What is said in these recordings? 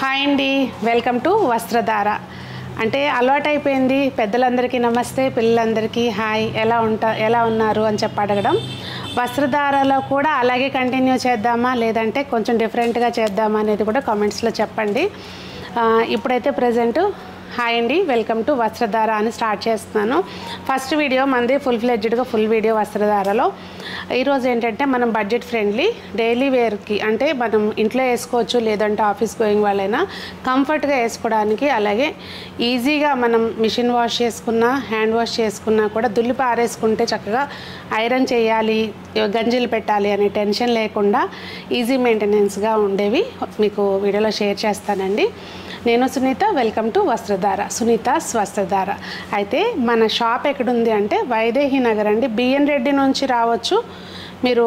hi అండి welcome to వస్త్రధార అంటే అలవాటైపోయింది పెద్దలందరికీ నమస్తే పిల్లలందరికీ హాయ్ ఎలా ఉంటా ఎలా ఉన్నారు అని చెప్పి అడగడం వస్త్రధారలో కూడా అలాగే కంటిన్యూ చేద్దామా లేదంటే కొంచెం డిఫరెంట్గా చేద్దామా అనేది కూడా కామెంట్స్లో చెప్పండి ఆ, ఇప్పుడైతే ప్రజెంట్ హాయ్ అండి వెల్కమ్ టు వస్త్రధార అని స్టార్ట్ చేస్తున్నాను ఫస్ట్ వీడియో మంది ఫుల్ ఫ్లెడ్జ్డ్గా ఫుల్ వీడియో వస్త్రధారలో ఈరోజు ఏంటంటే మనం బడ్జెట్ ఫ్రెండ్లీ డైలీ వేర్కి అంటే మనం ఇంట్లో వేసుకోవచ్చు లేదంటే ఆఫీస్ గోయింగ్ వాళ్ళైనా కంఫర్ట్గా వేసుకోవడానికి అలాగే ఈజీగా మనం మిషన్ వాష్ చేసుకున్నా హ్యాండ్ వాష్ చేసుకున్నా కూడా దుల్లి పారేసుకుంటే చక్కగా ఐరన్ చేయాలి గంజిలు పెట్టాలి అనే టెన్షన్ లేకుండా ఈజీ మెయింటెనెన్స్గా ఉండేవి మీకు వీడియోలో షేర్ చేస్తానండి నేను సునీత వెల్కమ్ టు వస్త్రధార సునీత వస్త్రధార అయితే మన షాప్ ఎక్కడుంది అంటే వైదేహి నగర్ అండి బిఎన్ రెడ్డి నుంచి రావచ్చు మీరు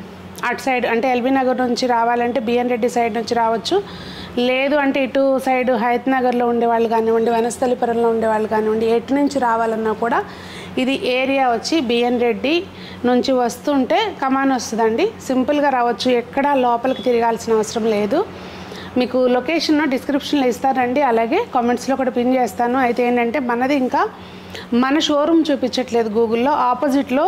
అటు సైడ్ అంటే ఎల్బీ నగర్ నుంచి రావాలంటే బిఎన్ రెడ్డి సైడ్ నుంచి రావచ్చు లేదు అంటే ఇటు సైడ్ హయత్ నగర్లో ఉండేవాళ్ళు కానివ్వండి వనస్థలిపురంలో ఉండేవాళ్ళు కానివ్వండి ఎటు నుంచి రావాలన్నా కూడా ఇది ఏరియా వచ్చి బిఎన్ రెడ్డి నుంచి వస్తుంటే కమాన్ వస్తుందండి సింపుల్గా రావచ్చు ఎక్కడా లోపలికి తిరగాల్సిన అవసరం లేదు మీకు లొకేషన్ డిస్క్రిప్షన్లో ఇస్తానండి అలాగే కామెంట్స్లో కూడా పిన్ చేస్తాను అయితే ఏంటంటే మనది ఇంకా మన షోరూమ్ చూపించట్లేదు గూగుల్లో ఆపోజిట్లో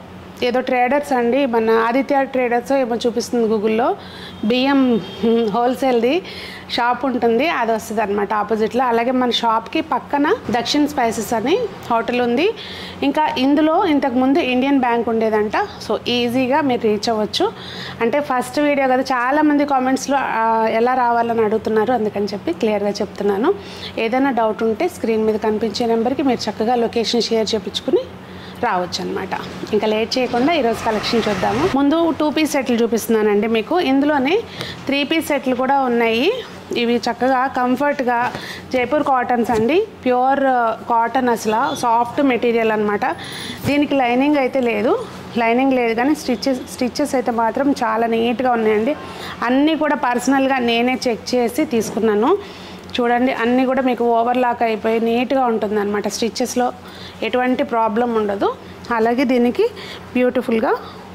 ఏదో ట్రేడర్స్ అండి మన ఆదిత్య ట్రేడర్స్ ఏమో చూపిస్తుంది గూగుల్లో బియ్యం హోల్సేల్ది షాప్ ఉంటుంది అది వస్తుంది అనమాట ఆపోజిట్లో అలాగే మన షాప్కి పక్కన దక్షిణ్ స్పైసెస్ అని హోటల్ ఉంది ఇంకా ఇందులో ఇంతకుముందు ఇండియన్ బ్యాంక్ ఉండేదంట సో ఈజీగా మీరు రీచ్ అవ్వచ్చు అంటే ఫస్ట్ వీడియో కదా చాలామంది కామెంట్స్లో ఆ, ఎలా రావాలని అడుగుతున్నారు అందుకని చెప్పి క్లియర్గా చెప్తున్నాను ఏదైనా డౌట్ ఉంటే స్క్రీన్ మీద కనిపించే నెంబర్కి మీరు చక్కగా లొకేషన్ షేర్ చేయించుకుని రావచ్చు అనమాట ఇంకా లేట్ చేయకుండా ఈరోజు కలెక్షన్ చూద్దాము ముందు టూ పీస్ సెట్లు చూపిస్తున్నానండి మీకు ఇందులోనే త్రీ పీస్ సెట్లు కూడా ఉన్నాయి ఇవి చక్కగా కంఫర్ట్గా జైపూర్ కాటన్స్ అండి ప్యూర్ కాటన్ అసలు సాఫ్ట్ మెటీరియల్ అనమాట దీనికి లైనింగ్ అయితే లేదు లైనింగ్ లేదు కానీ స్టిచ్చెస్ స్టిచ్చెస్ అయితే మాత్రం చాలా నీట్గా ఉన్నాయండి అన్నీ కూడా పర్సనల్గా నేనే చెక్ చేసి తీసుకున్నాను చూడండి అన్నీ కూడా మీకు ఓవర్లాక్ అయిపోయి నీట్గా ఉంటుంది అనమాట స్టిచ్చెస్లో ఎటువంటి ప్రాబ్లం ఉండదు అలాగే దీనికి బ్యూటిఫుల్గా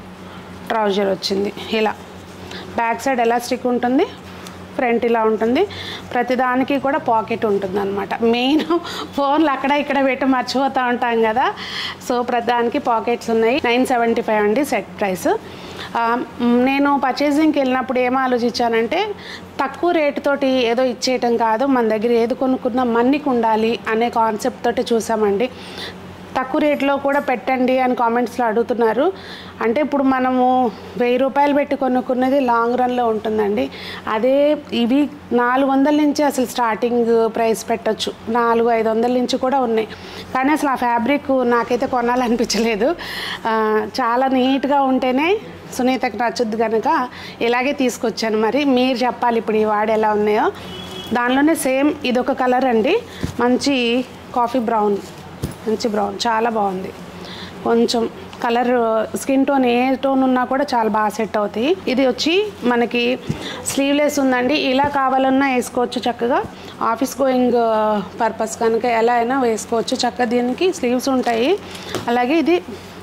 ట్రౌజర్ వచ్చింది ఇలా బ్యాక్ సైడ్ ఎలాస్టిక్ ఉంటుంది ఫ్రంట్ ఇలా ఉంటుంది ప్రతిదానికి కూడా పాకెట్ ఉంటుంది అనమాట మెయిన్ ఫోన్లు అక్కడ ఇక్కడ పెట్టి మర్చిపోతూ ఉంటాం కదా సో ప్రతిదానికి పాకెట్స్ ఉన్నాయి నైన్ సెవెంటీ ఫైవ్ అండి సెట్ ప్రైస్ ఆ, మ్, నేను పర్చేసింగ్కి వెళ్ళినప్పుడు ఏం ఆలోచించానంటే తక్కువ రేటు తోటి ఏదో ఇచ్చేయటం కాదు మన దగ్గర ఏది కొనుక్కున్నా మన్నికి ఉండాలి అనే కాన్సెప్ట్ తోటి చూసామండి తక్కువ రేట్లో కూడా పెట్టండి అని కామెంట్స్లో అడుగుతున్నారు అంటే ఇప్పుడు మనము వెయ్యి రూపాయలు పెట్టి కొనుక్కున్నది లాంగ్ రన్లో ఉంటుందండి అదే ఇవి నాలుగు వందల నుంచి అసలు స్టార్టింగ్ ప్రైస్ పెట్టొచ్చు నాలుగు ఐదు వందల నుంచి కూడా ఉన్నాయి కానీ అసలు ఆ ఫ్యాబ్రిక్ నాకైతే కొనాలనిపించలేదు ఆ, చాలా నీట్గా ఉంటేనే సునీతకి నచ్చుద్ది కనుక ఇలాగే తీసుకొచ్చాను మరి మీరు చెప్పాలి ఇప్పుడు ఈ వాడు ఎలా ఉన్నాయో దానిలోనే సేమ్ ఇదొక కలర్ అండి మంచి కాఫీ బ్రౌన్ మంచి బ్రౌన్ చాలా బాగుంది కొంచెం కలర్ స్కిన్ టోన్ ఏ టోన్ ఉన్నా కూడా చాలా బాగా సెట్ అవుతాయి ఇది వచ్చి మనకి స్లీవ్లెస్ ఉందండి ఇలా కావాలన్నా వేసుకోవచ్చు చక్కగా ఆఫీస్ గోయింగ్ పర్పస్ కనుక ఎలా అయినా వేసుకోవచ్చు చక్కగా దీనికి స్లీవ్స్ ఉంటాయి అలాగే ఇది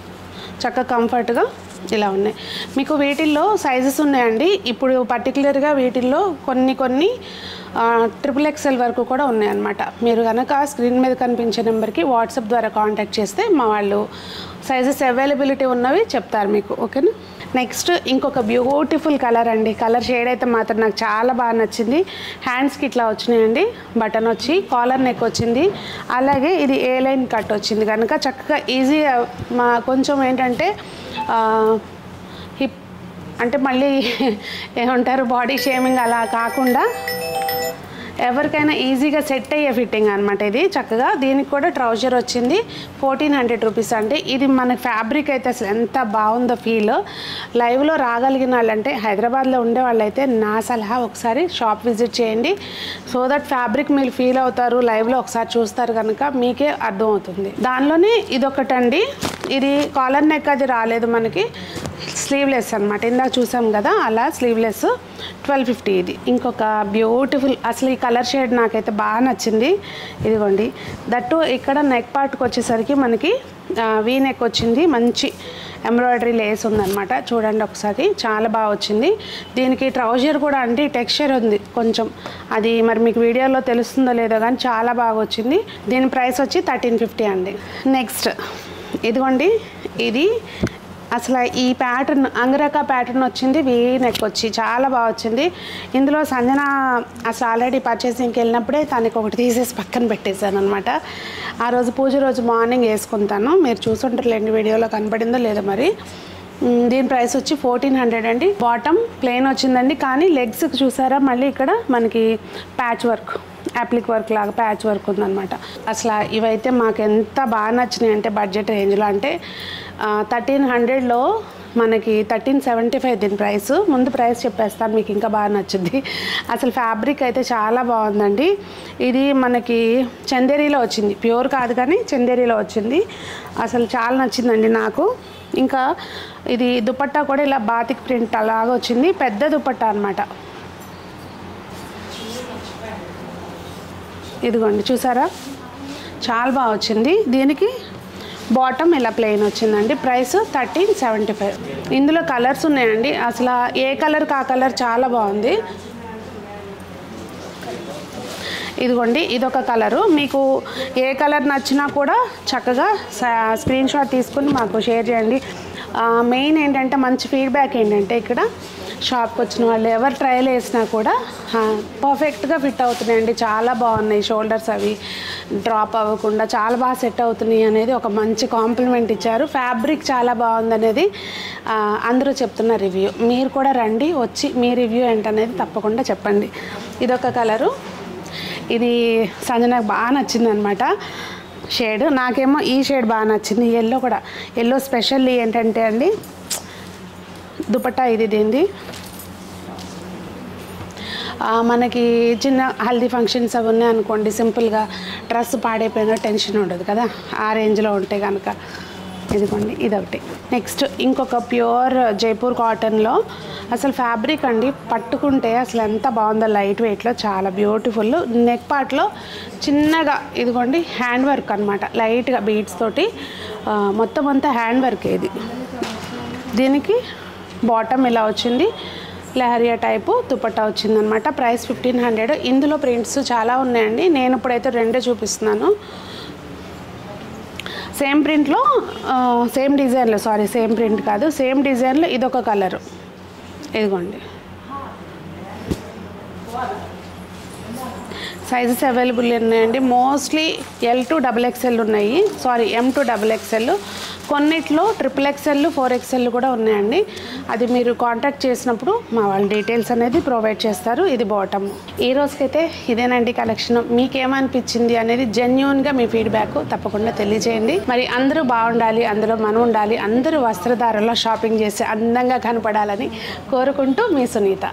చక్కగా కంఫర్ట్గా ఇలా ఉన్నాయి మీకు వీటిల్లో సైజెస్ ఉన్నాయండి ఇప్పుడు పర్టికులర్గా వీటిల్లో కొన్ని కొన్ని ట్రిపుల్ ఎక్స్ఎల్ వరకు కూడా ఉన్నాయన్నమాట మీరు కనుక స్క్రీన్ మీద కనిపించే నెంబర్కి వాట్సాప్ ద్వారా కాంటాక్ట్ చేస్తే మా వాళ్ళు సైజెస్ అవైలబిలిటీ ఉన్నవి చెప్తారు మీకు ఓకేనా నెక్స్ట్ ఇంకొక బ్యూటిఫుల్ కలర్ అండి కలర్ షేడ్ అయితే మాత్రం నాకు చాలా బాగా నచ్చింది హ్యాండ్స్కి ఇట్లా వచ్చినాయండి బటన్ వచ్చి కాలర్ నెక్ వచ్చింది అలాగే ఇది ఏ లైన్ కట్ వచ్చింది కనుక చక్కగా ఈజీ మా కొంచెం ఏంటంటే ఆ, హిప్ అంటే మళ్ళీ ఏమంటారు బాడీ షేమింగ్ అలా కాకుండా ఎవరికైనా ఈజీగా సెట్ అయ్యే ఫిట్టింగ్ అనమాట ఇది చక్కగా దీనికి కూడా ట్రౌజర్ వచ్చింది ఫోర్టీన్ హండ్రెడ్ రూపీస్ అండి ఇది మన ఫ్యాబ్రిక్ అయితే అసలు ఎంత బాగుందో ఫీల్ లైవ్లో రాగలిగిన వాళ్ళంటే హైదరాబాద్లో ఉండే వాళ్ళైతే నా సలహా ఒకసారి షాప్ విజిట్ చేయండి సో దట్ ఫ్యాబ్రిక్ మీరు ఫీల్ అవుతారు లైవ్లో ఒకసారి చూస్తారు కనుక మీకే అర్థమవుతుంది దానిలోనే ఇదొకటండి ఇది కాలర్ నెక్ అది రాలేదు మనకి స్లీవ్లెస్ అనమాట ఇందాక చూసాం కదా అలా స్లీవ్లెస్ ట్వెల్వ్ ఫిఫ్టీ ఇది ఇంకొక బ్యూటిఫుల్ అసలు ఈ కలర్ షేడ్ నాకైతే బాగా నచ్చింది ఇదిగోండి దట్టు ఇక్కడ నెక్ పార్ట్కి వచ్చేసరికి మనకి వీ నెక్ వచ్చింది మంచి ఎంబ్రాయిడరీ లేస్ ఉందన్నమాట చూడండి ఒకసారి చాలా బాగా వచ్చింది దీనికి ట్రౌజర్ కూడా అంటే టెక్స్చర్ ఉంది కొంచెం అది మరి మీకు వీడియోలో తెలుస్తుందో లేదో కానీ చాలా బాగా వచ్చింది దీని ప్రైస్ వచ్చి థర్టీన్ ఫిఫ్టీ అండి నెక్స్ట్ ఇదిగోండి ఇది అసలు ఈ ప్యాటర్న్ అంగరక ప్యాటర్న్ వచ్చింది వీ నెక్ వచ్చి చాలా బాగా వచ్చింది ఇందులో సంజన అసలు ఆల్రెడీ పర్చేసింగ్కి వెళ్ళినప్పుడే తనకి ఒకటి తీసేసి పక్కన పెట్టేశాను అనమాట ఆ రోజు పూజ రోజు మార్నింగ్ వేసుకుంటాను మీరు చూసుంటారులేండి వీడియోలో కనపడిందో లేదో మరి మ్, దీని ప్రైస్ వచ్చి ఫోర్టీన్ హండ్రెడ్ అండి బాటమ్ ప్లెయిన్ వచ్చిందండి కానీ లెగ్స్ చూసారా మళ్ళీ ఇక్కడ మనకి ప్యాచ్ వర్క్ అప్లిక్ వర్క్ లాగా ప్యాచ్ వర్క్ ఉందన్నమాట అసలు ఇవైతే మాకు ఎంత బాగా నచ్చినాయి అంటే బడ్జెట్ రేంజ్లో అంటే థర్టీన్ హండ్రెడ్లో మనకి థర్టీన్ సెవెంటీ ఫైవ్ దీని ప్రైస్ ముందు ప్రైస్ చెప్పేస్తాను మీకు ఇంకా బాగా నచ్చుద్ది అసలు ఫ్యాబ్రిక్ అయితే చాలా బాగుందండి ఇది మనకి చందేరీలో వచ్చింది ప్యూర్ కాదు కానీ చందేరీలో వచ్చింది అసలు చాలా నచ్చిందండి నాకు ఇంకా ఇది దుపట్టా కూడా ఇలా బాతిక్ ప్రింట్ అలాగా వచ్చింది పెద్ద దుపట్టా అనమాట ఇదిగోండి చూసారా చాలా బాగా వచ్చింది దీనికి బాటమ్ ఇలా ప్లెయిన్ వచ్చిందండి ప్రైస్ థర్టీన్ సెవెంటీ ఫైవ్ ఇందులో కలర్స్ ఉన్నాయండి అసలు ఏ కలర్కి ఆ కలర్ చాలా బాగుంది ఇదిగోండి ఇదొక కలరు మీకు ఏ కలర్ నచ్చినా కూడా చక్కగా స్క్రీన్ షాట్ తీసుకుని మాకు షేర్ చేయండి మెయిన్ ఏంటంటే మంచి ఫీడ్బ్యాక్ ఏంటంటే ఇక్కడ షాప్కి వచ్చిన వాళ్ళు ఎవరు ట్రయల్ వేసినా కూడా పర్ఫెక్ట్గా ఫిట్ అవుతున్నాయండి చాలా బాగున్నాయి షోల్డర్స్ అవి డ్రాప్ అవ్వకుండా చాలా బాగా సెట్ అవుతున్నాయి అనేది ఒక మంచి కాంప్లిమెంట్ ఇచ్చారు ఫ్యాబ్రిక్ చాలా బాగుంది అనేది ఆ, అందరూ చెప్తున్న రివ్యూ మీరు కూడా రండి వచ్చి మీ రివ్యూ ఏంటనేది తప్పకుండా చెప్పండి ఇదొక కలరు ఇది సంజనకు బాగా నచ్చింది అనమాట షేడ్ నాకేమో ఈ షేడ్ బాగా నచ్చింది ఎల్లో కూడా ఎల్లో స్పెషల్ ఏంటంటే అండి దుపట్టా ఇది దీనిది ఆ, మనకి చిన్న హల్దీ ఫంక్షన్స్ అవి ఉన్నాయి అనుకోండి సింపుల్గా డ్రెస్ పాడైపోయిన టెన్షన్ ఉండదు కదా ఆ రేంజ్లో ఉంటే కనుక ఇదిగోండి ఇదొకటి నెక్స్ట్ ఇంకొక ప్యూర్ జైపూర్ కాటన్లో అసలు ఫ్యాబ్రిక్ అండి పట్టుకుంటే అసలు ఎంత బాగుందో లైట్ వెయిట్లో చాలా బ్యూటిఫుల్ నెక్ పార్ట్లో చిన్నగా ఇదిగోండి హ్యాండ్ వర్క్ అనమాట లైట్గా బీడ్స్ తోటి ఆ, మొత్తం అంతా హ్యాండ్ వర్క్ ఇది దీనికి బాటమ్ ఇలా వచ్చింది లహరియా టైపు దుపట్టా వచ్చిందనమాట ప్రైస్ ఫిఫ్టీన్ హండ్రెడ్ ఇందులో ప్రింట్స్ చాలా ఉన్నాయండి నేను ఇప్పుడైతే రెండే చూపిస్తున్నాను సేమ్ ప్రింట్లో సేమ్ డిజైన్లో సారీ సేమ్ ప్రింట్ కాదు సేమ్ డిజైన్లో ఇదొక కలరు ఇదిగోండి సైజెస్ అవైలబుల్ ఉన్నాయండి mostly L to double XL ఉన్నాయి sorry M to double XL కొన్నిట్లో ట్రిపుల్ ఎక్స్ఎల్ ఫోర్ ఎక్స్ఎల్ కూడా ఉన్నాయండి అది మీరు కాంటాక్ట్ చేసినప్పుడు మా వాళ్ళ డీటెయిల్స్ అనేది ప్రొవైడ్ చేస్తారు ఇది బాటమ్ ఈ రోజుకైతే ఇదేనండి కలెక్షన్ మీకేమనిపించింది అనేది జెన్యున్గా మీ ఫీడ్బ్యాక్ తప్పకుండా తెలియజేయండి మరి అందరూ బాగుండాలి అందులో మనం ఉండాలి అందరూ వస్త్రధారలో షాపింగ్ చేసి అందంగా కనపడాలని కోరుకుంటూ మీ సునీత